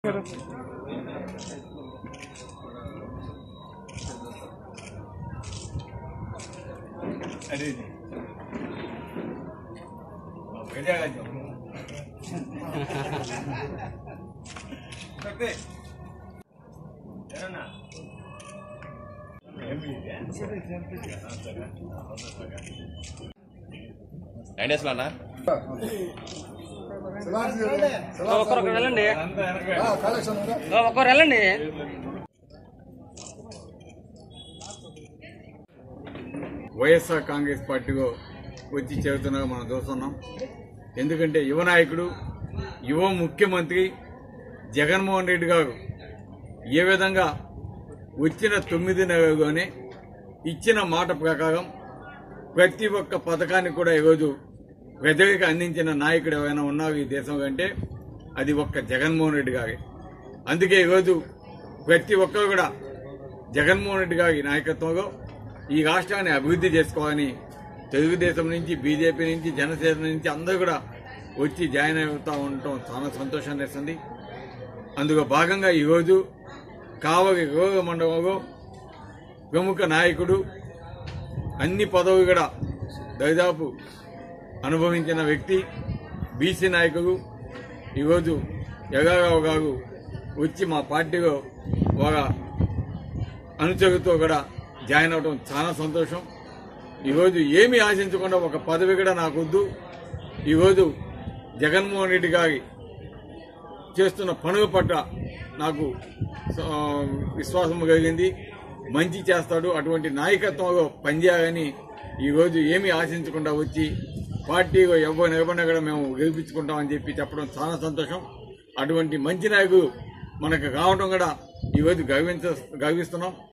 అదే గజాగజం ఎండేస్లో అన్న ఒక్కరు వెళ్ళండి అంతా వెనక ఒక్కరు వెళ్ళండి వైఎస్ఆర్ కాంగ్రెస్ పార్టీలో వచ్చి చేరుతున్నగా మనం చూస్తున్నాం ఎందుకంటే యువ నాయకుడు యువ ముఖ్యమంత్రి జగన్మోహన్ రెడ్డి గారు ఏ విధంగా వచ్చిన తొమ్మిది నెలలుగానే ఇచ్చిన మాట ప్రకారం ప్రతి ఒక్క పథకాన్ని కూడా ఈరోజు ప్రజలకు అందించిన నాయకుడు ఎవరైనా ఉన్నారు ఈ దేశం కంటే అది ఒక్క జగన్మోహన్ రెడ్డి గారే అందుకే ఈరోజు ప్రతి ఒక్కరు కూడా జగన్మోహన్ రెడ్డి గారి నాయకత్వంలో ఈ రాష్ట్రాన్ని అభివృద్ధి చేసుకోవాలని తెలుగుదేశం నుంచి బీజేపీ నుంచి జనసేన నుంచి అందరూ కూడా వచ్చి జాయిన్ అవుతూ ఉండటం చాలా సంతోషాన్ని ఇస్తుంది అందులో భాగంగా ఈరోజు కావలి రోగ మండలంలో ప్రముఖ నాయకుడు అన్ని పదవి కూడా దాదాపు అనుభవించిన వ్యక్తి బీసీ నాయకుడు ఈరోజు యగారావు గారు వచ్చి మా పార్టీలో ఒక అనుచరుతో కూడా జాయిన్ అవడం చాలా సంతోషం ఈరోజు ఏమీ ఆశించకుండా ఒక పదవి కూడా నాకొద్దు ఈరోజు జగన్మోహన్ రెడ్డి గారి చేస్తున్న పనుల పట్ల నాకు ఆ, విశ్వాసం కలిగింది మంచి చేస్తాడు అటువంటి నాయకత్వంలో పనిచేయాలని ఈరోజు ఏమీ ఆశించకుండా వచ్చి పార్టీలో ఎవరు నిలబడినా కూడా మేము గెలిపించుకుంటామని చెప్పి చెప్పడం చాలా సంతోషం అటువంటి మంచి నాయకుడు మనకు కావడం కూడా ఈరోజు గర్వించ గర్విస్తున్నాం